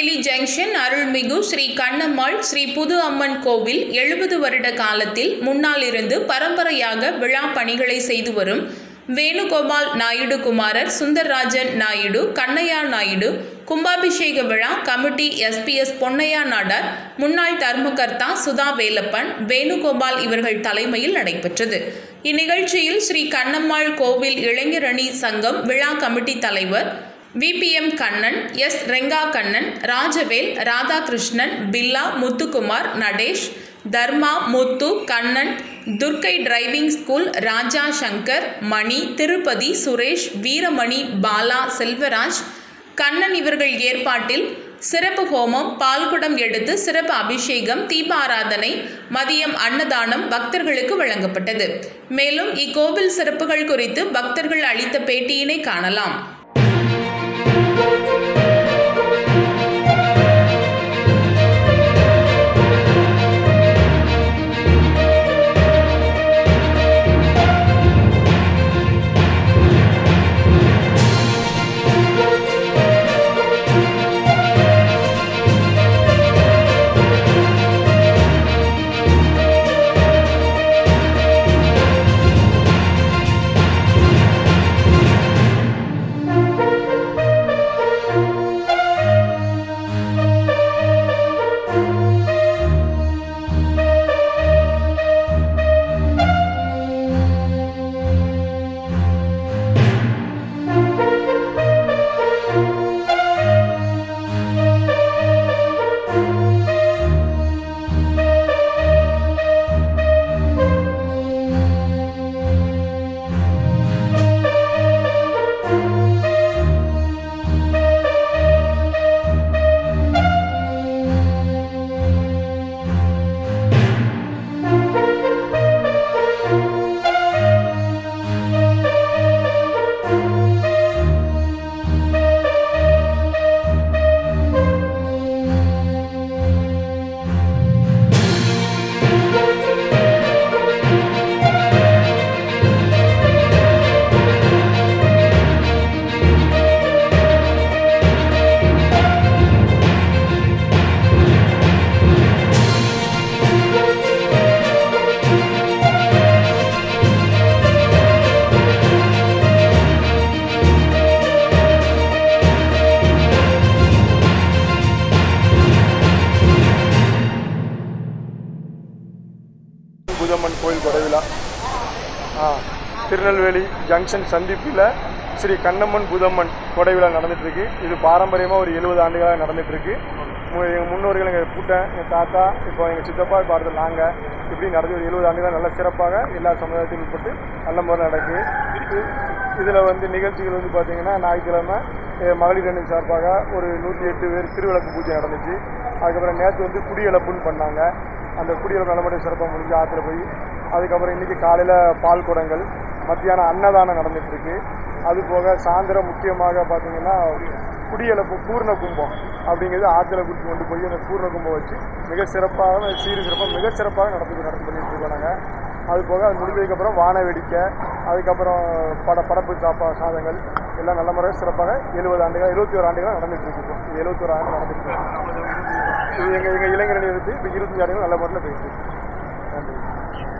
Tirunelveli junction அருள்மிகு ஸ்ரீ கண்ணம்மாள் ஸ்ரீ புது அம்மன் கோவில் எழுபது வருட காலத்தில் முன்னால் இருந்து பரம்பரையாக விழா பணிகளை செய்து வரும் வேணுகோபால் நாயுடு குமாரர் சுந்தர்ராஜன் நாயுடு கண்ணையா நாயுடு கும்பாபிஷேக விழா கமிட்டி எஸ்பிஎஸ் பொன்னையா நாடார் முன்னாள் தர்மகர்த்தா சுதா வேலப்பன் வேணுகோபால் இவர்கள் தலைமையில் நடைபெற்றது இந்நிகழ்ச்சியில் ஸ்ரீ கண்ணம்மாள் கோவில் இளைஞரணி சங்கம் விழா கமிட்டி தலைவர் VPM Kannan S Ranga Kannan Rajavel Radhakrishnan Billa Muthukumar Natesh Dharma Muthu Kannan Durgai driving school Raja Shankar Mani Tirupati Suresh Veeramani Bala Selvaraj Kannan இவர்கள் ஏற்பாட்டில் சிறப்பு ஹோமம் பால்குடம் எடுத்து சிறப்பு அபிஷேகம் தீபாராதனை மதியம் அன்னதானம் பக்தர்களுக்கு வழங்கப்பட்டது மேலும் இக்கோவில் சிறப்புகள் குறித்து பக்தர்கள் அளித்த பேட்டியினை காணலாம் புதம்மன் கோயில் கொடைவிழா ஆ திருநெல்வேலி ஜங்ஷன் சந்திப்பில் ஸ்ரீ கண்ணம்மன் புதம்மன் கொடைவிழா நடந்துட்டுருக்கு இது பாரம்பரியமாக ஒரு எழுபது ஆண்டுகளாக நடந்துட்டுருக்கு எங்கள் முன்னோர்கள் எங்கள் கூட்டம் எங்கள் தாத்தா இப்போ எங்கள் சித்தப்பா இப்போ அடுத்து நாங்கள் இப்படி நடந்து ஒரு எழுபது ஆண்டுகளாக நல்ல சிறப்பாக எல்லா சமுதாயத்தையும் உட்பட்டு நல்ல முறை நடக்குது இதில் வந்து நிகழ்ச்சிகள் வந்து பார்த்திங்கன்னா ஞாயிற்றுக்கிழமை அஹ், மகளிர் அணி சார்பாக ஒரு நூற்றி எட்டு பேர் திருவிளக்கு பூஜை நடந்துச்சு அதுக்கப்புறம் நேற்று வந்து குடியளப்புன்னு பண்ணாங்க அந்த குடியரசு நல்லபடியாக சிறப்பாக முடிஞ்சு ஆற்றுல போய் அதுக்கப்புறம் இன்றைக்கி காலையில் பால் குடங்கள் மத்தியானம் அன்னதானம் நடந்துகிட்ருக்கு அது போக சாயந்தரம் முக்கியமாக பார்த்தீங்கன்னா குடியளப்பு பூர்ண கும்பம் அப்படிங்கிறது ஆற்றுல கூட்டி கொண்டு போய் அந்த பூர்ண கும்பம் வச்சு மிக சிறப்பாக சீர் சிறப்பாக மிக சிறப்பாக நடத்தி நடத்தி பண்ணிட்டு இருக்கோம் நாங்கள் அது போக அது முடிஞ்சதுக்கப்புறம் வான வேடிக்கை அதுக்கப்புறம் பட படப்பு சாப்பா சாதங்கள் எல்லாம் நல்ல முறையாக சிறப்பாக எழுபது ஆண்டுகள் எழுபத்தி ஒரு ஆண்டுகள் நடந்துட்டு இருக்கு இப்போ. இது எழுபத்தி ஒரு ஆண்டு நடந்துட்டு இருக்கு இது எங்கள் எங்கள் இளைஞரணி இருந்து இப்போ இருபத்தஞ்சு ஆண்டுகள் நல்ல முறையில் போயிட்டு இருக்கு. நன்றி